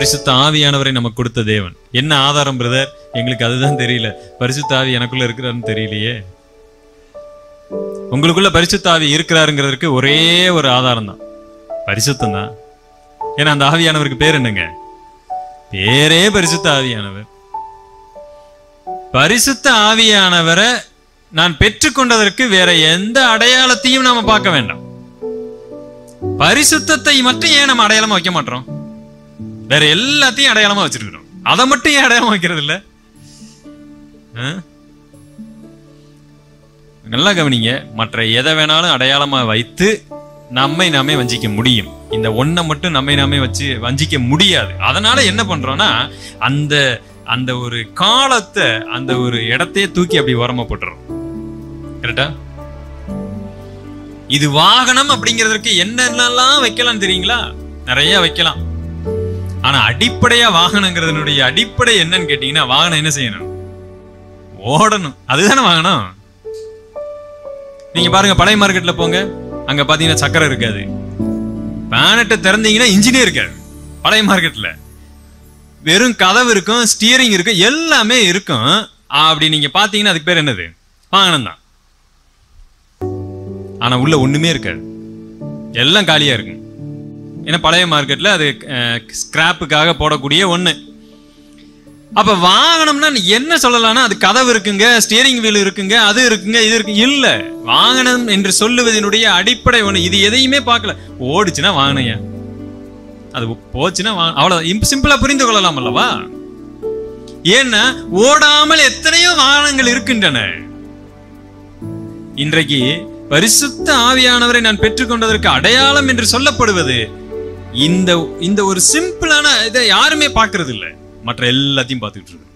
பரிசுத்த ஆவியானவரை நமக்கு கொடுத்த தேவன் என்ன ஆதாரம் பிரதர் எங்களுக்கு அதுதான் தெரியல பரிசுத்த ஆவி எனக்குள்ள இருக்கிறாருன்னு தெரியலையே உங்களுக்குள்ள பரிசுத்த ஆவி இருக்கிறாருங்கிறதுக்கு ஒரே ஒரு ஆதாரம் தான் பரிசுத்தம் தான் ஏன்னா அந்த ஆவியானவருக்கு பேர் என்னங்க பேரே பரிசுத்த ஆவியானவர் பரிசுத்த ஆவியானவரை நான் பெற்றுக்கொண்டதற்கு வேற எந்த அடையாளத்தையும் நாம பார்க்க வேண்டாம் பரிசுத்தத்தை மட்டும் ஏன் நம்ம அடையாளமா வைக்க மாட்டோம் வேற எல்லாத்தையும் அடையாளமா வச்சிருக்கிறோம் அதை மட்டும் ஏன் அடையாளமா வைக்கிறது இல்ல ஆ? நல்லா கவனிங்க மற்ற எதை வேணாலும் அடையாளமா வைத்து நம்மை நாமே வஞ்சிக்க முடியும் இந்த ஒன்றை மட்டும் நம்மை நாமே வச்சு வஞ்சிக்க முடியாது அதனால என்ன பண்றோம்னா அந்த அந்த ஒரு காலத்தை அந்த ஒரு இடத்தையே தூக்கி அப்படி ஓரமா போட்டுறோம் கரெக்டா இது வாகனம் அப்படிங்கிறதுக்கு என்னென்னலாம் வைக்கலாம் தெரியுங்களா நிறைய வைக்கலாம் ஆனா அடிப்படையா வாகனங்கிறதுனுடைய அடிப்படை என்னன்னு கேட்டீங்கன்னா வாகனம் என்ன செய்யணும் ஓடணும் அதுதானே வாகனம் நீங்க பாருங்க பழைய மார்க்கெட்ல போங்க அங்க பாத்தீங்கன்னா சக்கரை இருக்காது பேனட்டை திறந்தீங்கன்னா இன்ஜினே இருக்காது பழைய மார்க்கெட்ல வெறும் கதவு இருக்கும் ஸ்டியரிங் இருக்கும் எல்லாமே இருக்கும் அப்படி நீங்க பாத்தீங்கன்னா அதுக்கு பேர் என்னது வாகனம் தான் ஆனா உள்ள ஒண்ணுமே இருக்காது எல்லாம் காலியா இருக்கும் ஏன்னா பழைய மார்க்கெட்ல அது ஸ்கிராப்புக்காக போடக்கூடிய ஒண்ணு அப்ப வாகனம்னா என்ன சொல்லலாம்னா அது கதவு இருக்குங்க ஸ்டியரிங் வீல் இருக்குங்க அது இருக்குங்க இது இருக்கு இல்ல வாகனம் என்று சொல்லுவதனுடைய அடிப்படை ஒண்ணு இது எதையுமே பார்க்கல ஓடுச்சுன்னா வாங்கினையா அது போச்சுன்னா வா- அவ்வளவு சிம்பிளா புரிந்து கொள்ளலாம் அல்லவா ஏன்னா ஓடாமல் எத்தனையோ வாகனங்கள் இருக்கின்றன இன்றைக்கு பரிசுத்த ஆவியானவரை நான் பெற்றுக்கொண்டதற்கு அடையாளம் என்று சொல்லப்படுவது இந்த இந்த ஒரு சிம்பிளான இதை யாருமே பார்க்கிறது இல்ல மற்ற எல்லாத்தையும் பார்த்துக்கிட்டு இருக்கு